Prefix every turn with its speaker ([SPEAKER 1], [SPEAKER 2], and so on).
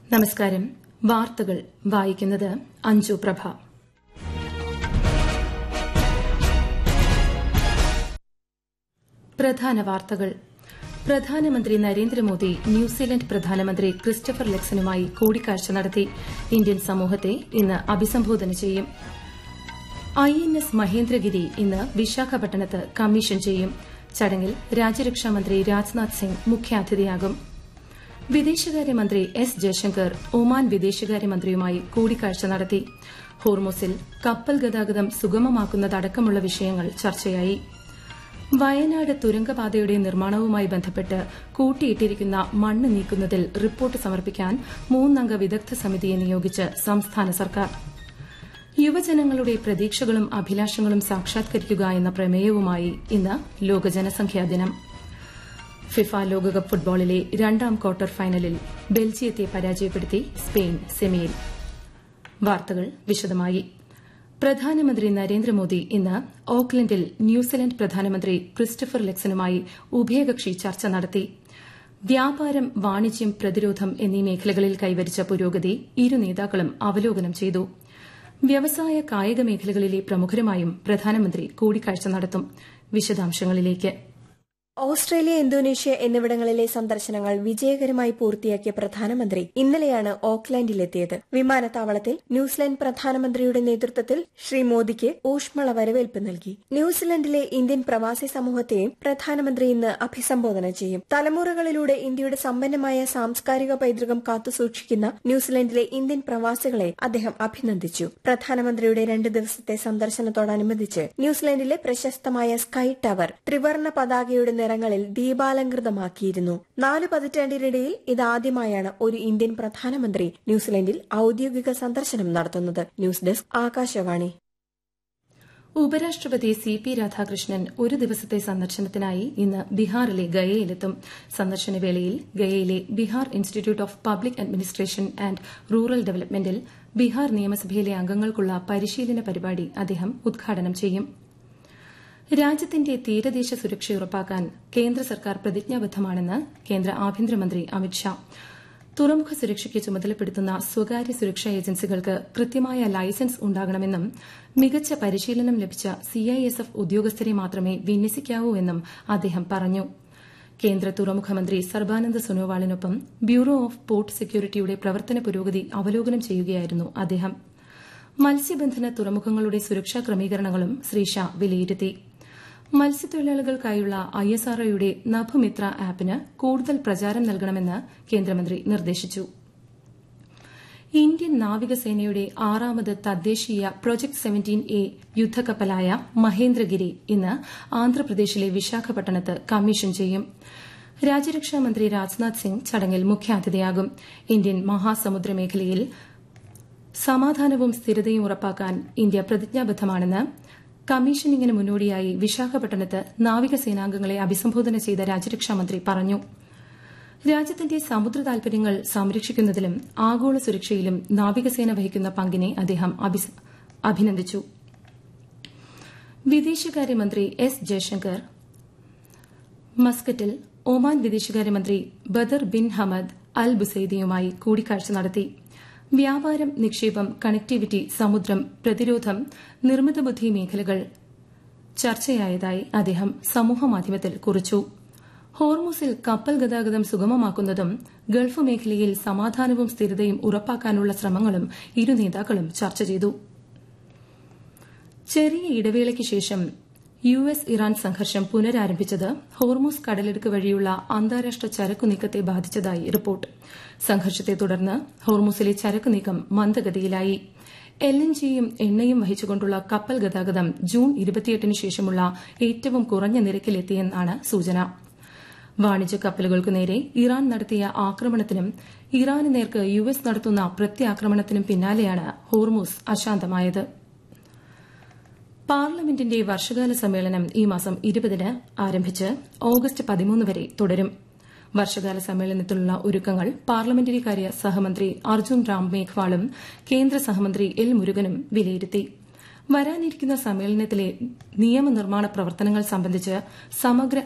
[SPEAKER 1] നമസ്കാരം വാർത്തകൾ വായിക്കുന്നത് അഞ്ജു പ്രഭ പ്രധാന വാർത്തകൾ പ്രധാനമന്ത്രി നരേന്ദ്രമോദി ന്യൂസിലൻഡ് പ്രധാനമന്ത്രി ക്രിസ്റ്റഫർ ലെക്സനുമായി കൂടിക്കാഴ്ച നടത്തി ഇന്ത്യൻ സമൂഹത്തെ ഇന്ന് അഭിസംബോധന ചെയ്യും ഐ എൻ എസ് മഹേന്ദ്രഗിരി ഇന്ന് വിശാഖപട്ടണത്ത് കമ്മീഷൻ ചെയ്യും ചടങ്ങിൽ രാജ്യരക്ഷാമന്ത്രി രാജ്നാഥ് സിംഗ് മുഖ്യാതിഥിയാകും വിദേശകാര്യമന്ത്രി എസ് ജയശങ്കർ ഒമാൻ വിദേശകാര്യമന്ത്രിയുമായി കൂടിക്കാഴ്ച നടത്തി ഹോർമോസിൽ കപ്പൽ ഗതാഗതം സുഗമമാക്കുന്നതടക്കമുള്ള വിഷയങ്ങൾ ചർച്ചയായി വയനാട് തുരങ്കപാതയുടെ നിർമ്മാണവുമായി ബന്ധപ്പെട്ട് കൂട്ടിയിട്ടിരിക്കുന്ന മണ്ണ് നീക്കുന്നതിൽ റിപ്പോർട്ട് സമർപ്പിക്കാൻ മൂന്നംഗ വിദഗ്ധ സമിതിയെ നിയോഗിച്ച് സംസ്ഥാന സർക്കാർ യുവജനങ്ങളുടെ പ്രതീക്ഷകളും അഭിലാഷങ്ങളും സാക്ഷാത്കരിക്കുക എന്ന പ്രമേയവുമായി ഇന്ന് ലോക ജനസംഖ്യാ ദിനം ഫിഫ ലോകകപ്പ് ഫുട്ബോളിലെ രണ്ടാം ക്വാർട്ടർ ഫൈനലിൽ ബെൽജിയത്തെ പരാജയപ്പെടുത്തി സ്പെയിൻ സെമിയിൽ വാർത്തകൾ വിശദമായി പ്രധാനമന്ത്രി നരേന്ദ്രമോദി ഇന്ന് ഓക്ലൻഡിൽ ന്യൂസിലൻഡ് പ്രധാനമന്ത്രി ക്രിസ്റ്റഫർ ലെക്സനുമായി ഉഭയകക്ഷി ചർച്ച നടത്തി വ്യാപാരം വാണിജ്യം പ്രതിരോധം എന്നീ മേഖലകളിൽ കൈവരിച്ച പുരോഗതി ഇരു നേതാക്കളും അവലോകനം ചെയ്തു വ്യവസായ കായിക മേഖലകളിലെ പ്രമുഖരുമായും പ്രധാനമന്ത്രി കൂടിക്കാഴ്ച നടത്തും വിശദാംശങ്ങളിലേക്ക്
[SPEAKER 2] ഓസ്ട്രേലിയ ഇന്തോനേഷ്യ എന്നിവിടങ്ങളിലെ സന്ദർശനങ്ങൾ വിജയകരമായി പൂർത്തിയാക്കിയ പ്രധാനമന്ത്രി ഇന്നലെയാണ് ഓക്ലാൻഡിലെത്തിയത് വിമാനത്താവളത്തിൽ ന്യൂസിലൻഡ് പ്രധാനമന്ത്രിയുടെ നേതൃത്വത്തിൽ ശ്രീ മോദിക്ക് ഊഷ്മള വരവേൽപ്പ് നൽകി ന്യൂസിലൻഡിലെ ഇന്ത്യൻ പ്രവാസി സമൂഹത്തെയും പ്രധാനമന്ത്രി ഇന്ന് അഭിസംബോധന ചെയ്യും തലമുറകളിലൂടെ ഇന്ത്യയുടെ സമ്പന്നമായ സാംസ്കാരിക പൈതൃകം കാത്തുസൂക്ഷിക്കുന്ന ന്യൂസിലൻഡിലെ ഇന്ത്യൻ പ്രവാസികളെ അദ്ദേഹം അഭിനന്ദിച്ചു പ്രധാനമന്ത്രിയുടെ രണ്ട് ദിവസത്തെ സന്ദർശനത്തോടനുബന്ധിച്ച് ന്യൂസിലൻഡിലെ പ്രശസ്തമായ സ്കൈ ടവർ ത്രിവർണ പതാകയുടെ നിറങ്ങളിൽ ദീപാലങ്കൃതമാക്കിയിരുന്നു നാല് പതിറ്റാണ്ടിനിടയിൽ ഇതാദ്യമായാണ് ഒരു ഇന്ത്യൻ പ്രധാനമന്ത്രി ന്യൂസിലൻഡിൽ ഔദ്യോഗിക സന്ദർശനം നടത്തുന്നത് ന്യൂസ് ഡെസ്ക് ആകാശവാണി
[SPEAKER 1] ഉപരാഷ്ട്രപതി സി പി രാധാകൃഷ്ണൻ ഒരു ദിവസത്തെ സന്ദർശനത്തിനായി ഇന്ന് ബീഹാറിലെ ഗയയിലെത്തും സന്ദർശനവേളയിൽ ഗയയിലെ Bihar institute of public administration and rural ഡെവലപ്മെന്റിൽ ബീഹാർ നിയമസഭയിലെ അംഗങ്ങൾക്കുള്ള പരിശീലന പരിപാടി അദ്ദേഹം ഉദ്ഘാടനം ചെയ്യും രാജ്യത്തിന്റെ തീരദേശ സുരക്ഷ ഉറപ്പാക്കാൻ കേന്ദ്ര സർക്കാർ പ്രതിജ്ഞാബദ്ധമാണെന്ന് കേന്ദ്ര ആഭ്യന്തരമന്ത്രി അമിത്ഷാ തുറമുഖ സുരക്ഷയ്ക്ക് ചുമതലപ്പെടുത്തുന്ന സ്വകാര്യ സുരക്ഷാ ഏജൻസികൾക്ക് കൃത്യമായ ലൈസൻസ് ഉണ്ടാകണമെന്നും മികച്ച പരിശീലനം ലഭിച്ച സിഐഎസ്എഫ് ഉദ്യോഗസ്ഥരെ മാത്രമേ വിന്യസിക്കാവൂ എന്നും അദ്ദേഹം പറഞ്ഞു കേന്ദ്ര തുറമുഖ മന്ത്രി സർബാനന്ദ് സോനോവാളിനൊപ്പം ബ്യൂറോ ഓഫ് പോർട്ട് സെക്യൂരിറ്റിയുടെ പ്രവർത്തന പുരോഗതി അവലോകനം ചെയ്യുകയായിരുന്നു അദ്ദേഹം മത്സ്യബന്ധന തുറമുഖങ്ങളുടെ സുരക്ഷാ ക്രമീകരണങ്ങളും ശ്രീ ഷാ വിലയിരുത്തി മത്സ്യത്തൊഴിലാളികൾക്കായുള്ള ഐഎസ്ആർഒയുടെ നഭുമിത്ര ആപ്പിന് കൂടുതൽ പ്രചാരം നൽകണമെന്ന് കേന്ദ്രമന്ത്രി നിർദ്ദേശിച്ചു ഇന്ത്യൻ നാവികസേനയുടെ ആറാമത് തദ്ദേശീയ പ്രൊജക്ട് സെവന്റീൻ എ യുദ്ധക്കപ്പലായ മഹേന്ദ്രഗിരി ഇന്ന് ആന്ധ്രാപ്രദേശിലെ വിശാഖപട്ടണത്ത് കമ്മീഷൻ ചെയ്യും രാജ്യരക്ഷാമന്ത്രി രാജ്നാഥ് സിംഗ് ചടങ്ങിൽ മുഖ്യാതിഥിയാകും ഇന്ത്യൻ മഹാസമുദ്ര മേഖലയിൽ സമാധാനവും സ്ഥിരതയും ഉറപ്പാക്കാൻ ഇന്ത്യ പ്രതിജ്ഞാബദ്ധമാണെന്ന് കമ്മീഷനിങ്ങിന് മുന്നോടിയായി വിശാഖപട്ടണത്ത് നാവികസേനാംഗങ്ങളെ അഭിസംബോധന ചെയ്ത രാജ്യരക്ഷാമന്ത്രി പറഞ്ഞു രാജ്യത്തിന്റെ സമുദ്ര താൽപര്യങ്ങൾ സംരക്ഷിക്കുന്നതിലും ആഗോള സുരക്ഷയിലും നാവികസേന വഹിക്കുന്ന പങ്കിനെ അദ്ദേഹം അഭിനന്ദിച്ചു വിദേശകാര്യമന്ത്രി എസ് ജയശങ്കർ മസ്കറ്റിൽ ഒമാൻ വിദേശകാര്യമന്ത്രി ബദർ ബിൻ ഹമദ് അൽ ബുസൈദിയുമായി കൂടിക്കാഴ്ച നടത്തി വ്യാപാരം നിക്ഷേപം കണക്ടിവിറ്റി സമുദ്രം പ്രതിരോധം നിർമ്മിത ബുദ്ധി മേഖലകൾ ചർച്ചയായതായി അദ്ദേഹം സമൂഹമാധ്യമത്തിൽ കുറിച്ചു ഹോർമൂസിൽ കപ്പൽ ഗതാഗതം സുഗമമാക്കുന്നതും ഗൾഫ് മേഖലയിൽ സമാധാനവും സ്ഥിരതയും ഉറപ്പാക്കാനുള്ള ശ്രമങ്ങളും ഇരു നേതാക്കളും ചർച്ച ചെയ്തു ചെറിയ ഇടവേളയ്ക്ക് ശേഷം യു എസ് ഇറാൻ സംഘർഷം പുനരാരംഭിച്ചത് ഹോർമൂസ് കടലിടുക്ക് വഴിയുള്ള അന്താരാഷ്ട്ര ചരക്കു നീക്കത്തെ ബാധിച്ചതായി റിപ്പോർട്ട് സംഘർഷത്തെ തുടർന്ന് ഹോർമൂസിലെ ചരക്കു നീക്കം മന്ദഗതിയിലായി എൽ എൻ ജിയും എണ്ണയും വഹിച്ചുകൊണ്ടുള്ള കപ്പൽ ഗതാഗതം ജൂൺ ഇരുപത്തിയെട്ടിന് ശേഷമുള്ള ഏറ്റവും കുറഞ്ഞ നിരക്കിലെത്തിയെന്നാണ് സൂചന വാണിജ്യ കപ്പലുകൾക്കു നേരെ ഇറാൻ നടത്തിയ ആക്രമണത്തിനും ഇറാന് നേർക്ക് യു എസ് നടത്തുന്ന പ്രത്യാക്രമണത്തിനും പിന്നാലെയാണ് ഹോർമൂസ് അശാന്തമായത് പാർലമെന്റിന്റെ വർഷകാല സമ്മേളനം ഈ മാസം ഇരുപതിന് ആരംഭിച്ച് ഓഗസ്റ്റ് പതിമൂന്ന് വരെ തുടരും വർഷകാല സമ്മേളനത്തിനുള്ള ഒരുക്കങ്ങൾ പാർലമെന്ററി കാര്യ സഹമന്ത്രി അർജുൻ റാം മേഘ്വാളും കേന്ദ്ര സഹമന്ത്രി എൽ മുരുകനും വിലയിരുത്തി വരാനിരിക്കുന്ന സമ്മേളനത്തിലെ നിയമനിർമ്മാണ പ്രവർത്തനങ്ങൾ സംബന്ധിച്ച് സമഗ്ര